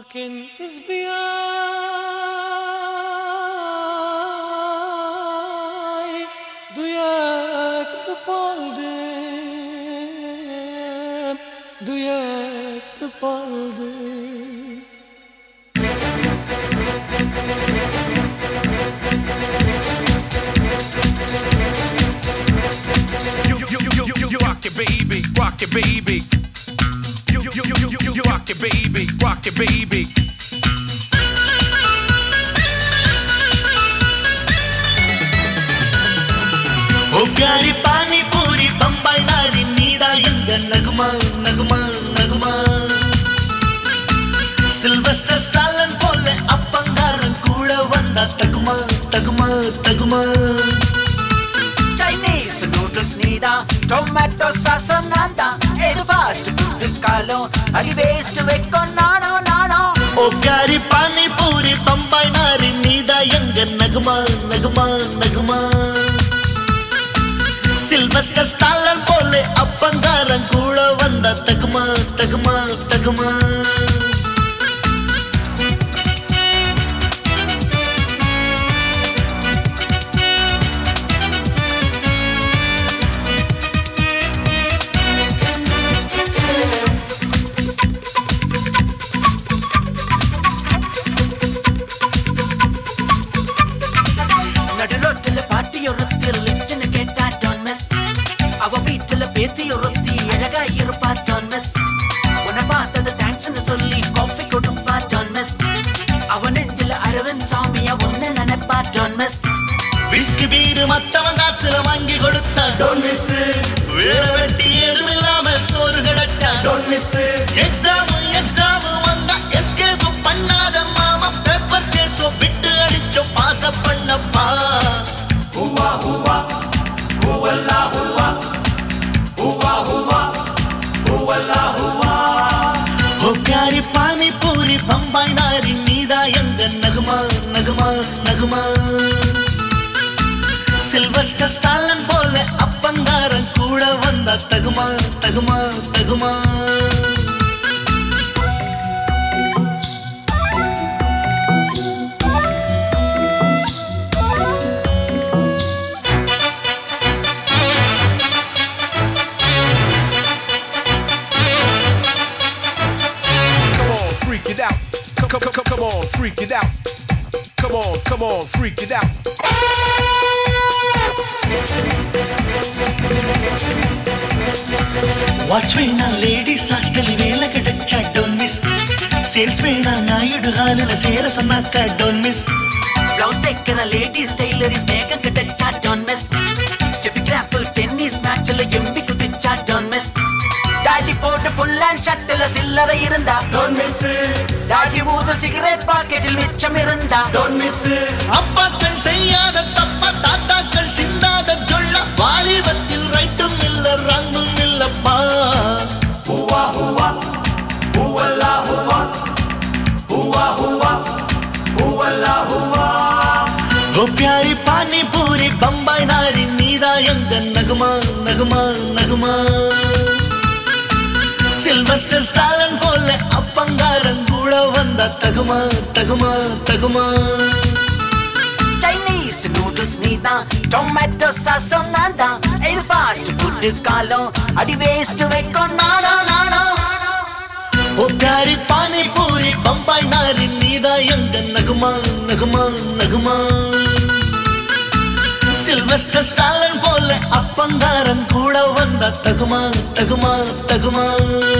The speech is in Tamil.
كنت zbijaj Dujek të paldem Dujek të paldem You, you, you, you, you, you rock it, baby, rock it, baby. You, you, you, you, you, you rock it, baby, rock it, baby. ஓ பியாரி பானி பூரி பம்பாய் நாடி நீதா எங்க நகுமா நகுமா நகுமா சில்வஸ்டர் ஸ்டாலன் போல அப்பங்காரன் கூட வந்தா தகுமா தகுமா தகுமா చైనీస్ నూడిల్స్ నీదా టొమాటో సాసం నాదా ఇది ఫాస్ట్ ఫుడ్ కాలం అది వేస్ట్ వెక్కొన్నాను నాను ஓ பியாரி பானி பூரி பம்பாய் நாடி நீதா எங்க நகுமா நகுமா நகுமா சில்வஸ்டர் ஸ்டாலன் போல அப்பங்காரன் கூட வந்தா தகுமா தகுமா தகுமா நடு ரோட்டுல பாட்டி ஒருத்தி லிப்ட்னு கேட்டா டோன் மிஸ் அவ வீட்டுல பேத்தி ஒருத்தி அழகா இருப்பா டோன் மிஸ் உன்னை பார்த்தது தேங்க்ஸ்னு சொல்லி காஃபி கொடுப்பா டோன் மிஸ் அவ நெஞ்சில அரவிந்த் சாமியா ஒன்னு நினைப்பா டோன் மிஸ் விஸ்கி பீரு மத்தவன் காசுல வாங்கி கொடுத்தா டோன் மிஸ் வேற வெட்டி ஏதும் இல்லாம சோறு கிடைச்சா டோன் மிஸ் எக்ஸாம் எக்ஸாம் வந்தா எஸ்கேப் பண்ணாத மாமா பேப்பர் கேஸோ விட்டு அடிச்சோ பாச பண்ணப்பா ஹூவா ஹூவா ஹூவல்லா ஹூவா ஹூவா ஹூவா ஹூவல்லா ஹூவா ஓ பியாரி பானி பூரி பம்பாய் நாரி நீதா எங்க நகுமா நகுமா நகுமா சில்வஸ்டர் ஸ்டாலன் போல அப்பங்காரன் கூட வந்தா தகுமா தகுமா தகுமா Come on, freak it out. Come, come, come, come on, freak it out. Come on, come on, freak it out. Watch వేణా లేడీస్ హాస్టల్ వేల கிடைச்சா டோன் மிஸ் சேல்ஸ் வேணா நாயுடு ஹாலில் சேர சொன்னாக்கா டோன் மிஸ் பிளவுஸ் தைக்கிற லேடிஸ் டெய்லரிஸ் மேகம் கிடைச்சா டோன் மிஸ் ஸ்டெப் கிராஃபில் டென்னிஸ் மேட்ச்ல எம்பி குதிச்சா டோன் மிஸ் டாடி போட்டு ஃபுல் அண்ட் ஷர்ட்ல சில்லறை இருந்தா டோன் மிஸ் டாடி ஊது சிகரெட் பாக்கெட்டில் மிச்சம் இருந்தா டோன் மிஸ் அப்பாக்கள் செய்யாத தப்ப தாத்தாக்கள் சிந்தாத சொல்ல வாலிபத்தில் ரைட்டும் இல்ல ரங்கும் இல்லப்பா ஹூவா ஹூவா ஹூவல்லா ஹூவா ஹூவா ஹூவா ஹூவல்லா ஹூவா ஓ பியாரி பானி பூரி பம்பாய் நாரி நீதா எங்க நகுமா நகுமா நகுமா சில்வஸ்டர் ஸ்டாலன் போல அப்பங்காரன் கூட வந்தா தகுமா தகுமா தகுமா சைனீஸ் நூடுல்ஸ் நீதா டொமேட்டோ சாசம் நான்தா இது ஃபாஸ்ட் ஃபுட் காலம் அடி வேஸ்ட் வைக்கும் நானோ நானோ ஓ பியாரி பானி பூரி பம்பாய் நாரி நீதா எங்க நகுமா நகுமா நகுமா சில்வஸ்டர் ஸ்டாலன் போல அப்பங்காரன் கூட வந்தா தகுமா தகுமா தகுமா